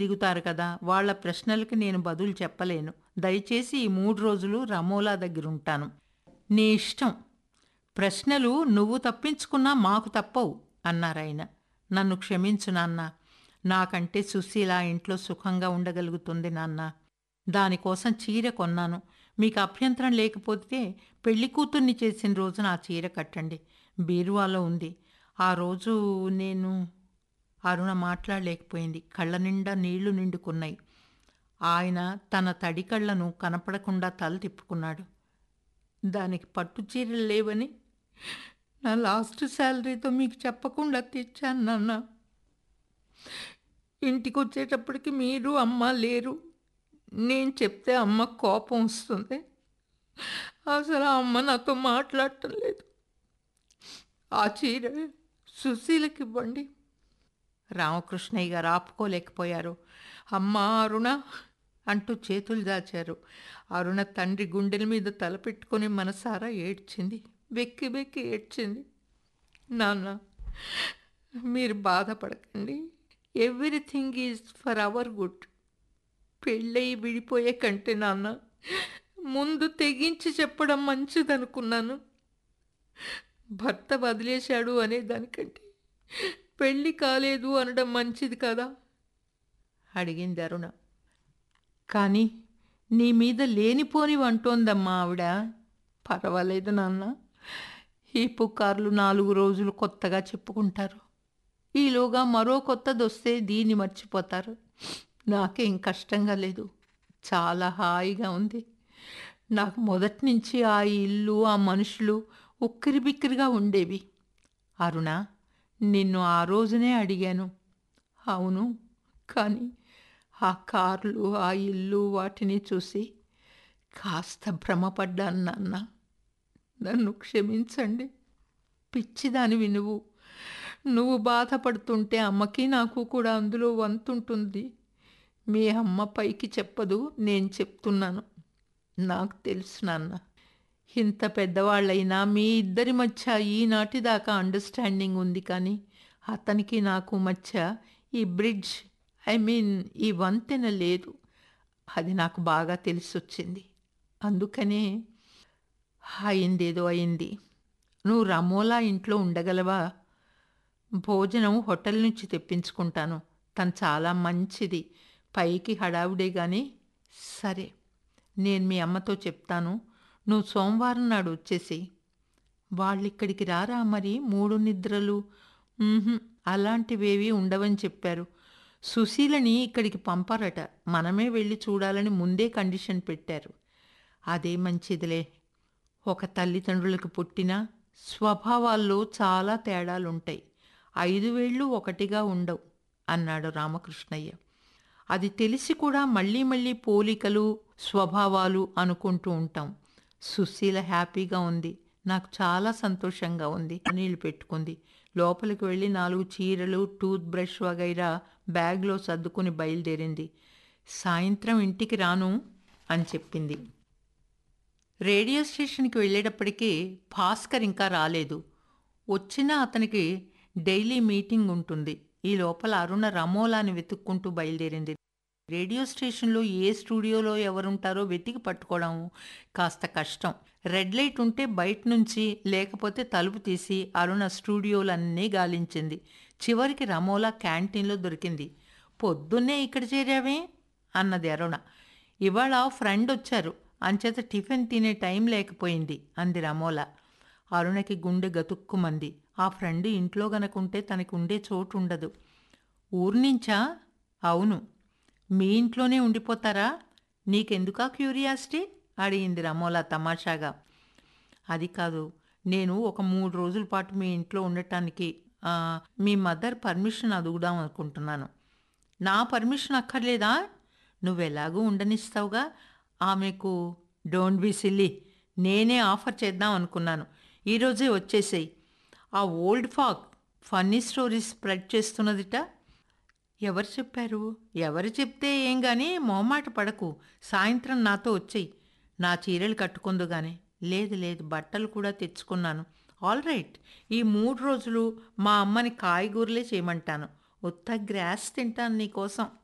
దిగుతారు కదా వాళ్ళ ప్రశ్నలకి నేను బదులు చెప్పలేను దయచేసి ఈ మూడు రోజులు రమోలా దగ్గర ఉంటాను నీ ఇష్టం ప్రశ్నలు నువ్వు తప్పించుకున్నా మాకు తప్పవు అన్నారాయన నన్ను క్షమించు నాన్న నాకంటే సుశీల ఇంట్లో సుఖంగా ఉండగలుగుతుంది నాన్న దానికోసం చీర కొన్నాను మీకు అభ్యంతరం లేకపోతే పెళ్లి కూతుర్ని చేసిన రోజున ఆ చీర కట్టండి బీరువాలో ఉంది ఆ రోజు నేను అరుణ మాట్లాడలేకపోయింది కళ్ళ నిండా నీళ్లు నిండుకున్నాయి ఆయన తన తడి కళ్ళను కనపడకుండా తల తిప్పుకున్నాడు దానికి పట్టు చీరలు లేవని నా లాస్ట్ శాలరీతో మీకు చెప్పకుండా తెచ్చాను నాన్న ఇంటికి వచ్చేటప్పటికి మీరు అమ్మ లేరు నేను చెప్తే అమ్మ కోపం వస్తుంది అసలు ఆ అమ్మ నాతో మాట్లాడటం లేదు ఆ చీర సుశీలకి ఇవ్వండి రామకృష్ణయ్య గారు ఆపుకోలేకపోయారు అమ్మా అరుణ అంటూ చేతులు దాచారు అరుణ తండ్రి గుండెల మీద తలపెట్టుకొని మనసారా ఏడ్చింది వెక్కి వెక్కి ఏడ్చింది నాన్న మీరు బాధపడకండి everything is for our good పెళ్ళయి విడిపోయే కంటే నాన్న ముందు తెగించి చెప్పడం మంచిదనుకున్నాను భర్త వదిలేశాడు అనే దానికంటే పెళ్ళి కాలేదు అనడం మంచిది కదా అడిగింది అరుణ కానీ నీ మీద లేనిపోనివి అంటోందమ్మా ఆవిడ పర్వాలేదు నాన్న ఈ పుకార్లు నాలుగు రోజులు కొత్తగా చెప్పుకుంటారు ఈలోగా మరో కొత్తది వస్తే దీన్ని మర్చిపోతారు నాకేం కష్టంగా లేదు చాలా హాయిగా ఉంది నాకు మొదటి నుంచి ఆ ఇల్లు ఆ మనుషులు ఉక్కిరి బిక్కిరిగా ఉండేవి అరుణ నిన్ను ఆ రోజునే అడిగాను అవును కానీ ఆ కార్లు ఆ ఇల్లు వాటిని చూసి కాస్త భ్రమపడ్డాను నాన్న నన్ను క్షమించండి పిచ్చిదానివి నువ్వు నువ్వు బాధపడుతుంటే అమ్మకి నాకు కూడా అందులో వంతుంటుంది మీ అమ్మ పైకి చెప్పదు నేను చెప్తున్నాను నాకు తెలుసు నాన్న ఇంత పెద్దవాళ్ళైనా మీ ఇద్దరి మధ్య ఈనాటి దాకా అండర్స్టాండింగ్ ఉంది కానీ అతనికి నాకు మధ్య ఈ బ్రిడ్జ్ ఐ మీన్ ఈ వంతెన లేదు అది నాకు బాగా తెలిసొచ్చింది అందుకనే అయిందేదో అయింది నువ్వు రమోలా ఇంట్లో ఉండగలవా భోజనం హోటల్ నుంచి తెప్పించుకుంటాను తను చాలా మంచిది పైకి హడావుడే కానీ సరే నేను మీ అమ్మతో చెప్తాను నువ్వు సోమవారం నాడు వచ్చేసి వాళ్ళు ఇక్కడికి రారా మరి మూడు నిద్రలు "ఉహుం, అలాంటివేవి ఉండవని చెప్పారు సుశీలని ఇక్కడికి పంపారట మనమే వెళ్ళి చూడాలని ముందే కండిషన్ పెట్టారు అదే మంచిదిలే ఒక తల్లిదండ్రులకు పుట్టిన స్వభావాల్లో చాలా తేడాలుంటాయి ఐదు వేళ్ళు ఒకటిగా ఉండవు అన్నాడు రామకృష్ణయ్య అది తెలిసి కూడా మళ్ళీ మళ్ళీ పోలికలు స్వభావాలు అనుకుంటూ ఉంటాం సుశీల హ్యాపీగా ఉంది నాకు చాలా సంతోషంగా ఉంది నీళ్ళు పెట్టుకుంది లోపలికి వెళ్ళి నాలుగు చీరలు టూత్ బ్రష్ వగైరా బ్యాగ్లో సర్దుకుని బయలుదేరింది సాయంత్రం ఇంటికి రాను అని చెప్పింది రేడియో స్టేషన్కి వెళ్ళేటప్పటికీ భాస్కర్ ఇంకా రాలేదు వచ్చినా అతనికి డైలీ మీటింగ్ ఉంటుంది ఈ లోపల అరుణ రమోలాని వెతుక్కుంటూ బయలుదేరింది రేడియో స్టేషన్లో ఏ స్టూడియోలో ఎవరుంటారో వెతికి పట్టుకోవడం కాస్త కష్టం రెడ్ లైట్ ఉంటే బయట నుంచి లేకపోతే తలుపు తీసి అరుణ స్టూడియోలన్నీ గాలించింది చివరికి రమోలా క్యాంటీన్లో దొరికింది పొద్దున్నే ఇక్కడ చేరావే అన్నది అరుణ ఇవాళ ఫ్రెండ్ వచ్చారు అంచేత టిఫిన్ తినే టైం లేకపోయింది అంది రమోలా అరుణకి గుండె గతుక్కుమంది ఆ ఫ్రెండ్ ఇంట్లో గనకుంటే తనకు ఉండే చోటు ఉండదు ఊరు నుంచా అవును మీ ఇంట్లోనే ఉండిపోతారా నీకెందుకా క్యూరియాసిటీ అడిగింది రమోలా తమాషాగా అది కాదు నేను ఒక మూడు రోజుల పాటు మీ ఇంట్లో ఉండటానికి ఆ, మీ మదర్ పర్మిషన్ అడుగుదాం అనుకుంటున్నాను నా పర్మిషన్ అక్కర్లేదా నువ్వెలాగూ ఉండనిస్తావుగా ఆమెకు డోంట్ బి సిల్లీ నేనే ఆఫర్ చేద్దాం అనుకున్నాను ఈరోజే వచ్చేసేయి ఆ old fog funny stories spread చేస్తున్నదిట ఎవరు చెప్పారు ఎవరు చెప్తే ఏం గాని మొహమాట పడకు సాయంత్రం నాతో వచ్చేయి నా చీరలు కట్టుకుందు గాని లేదు లేదు బట్టలు కూడా తెచ్చుకున్నాను ఆల్ రైట్ ఈ మూడు రోజులు మా అమ్మని కాయగూరలే చేయమంటాను ఉత్త గ్రాస్ తింటాను నీకోసం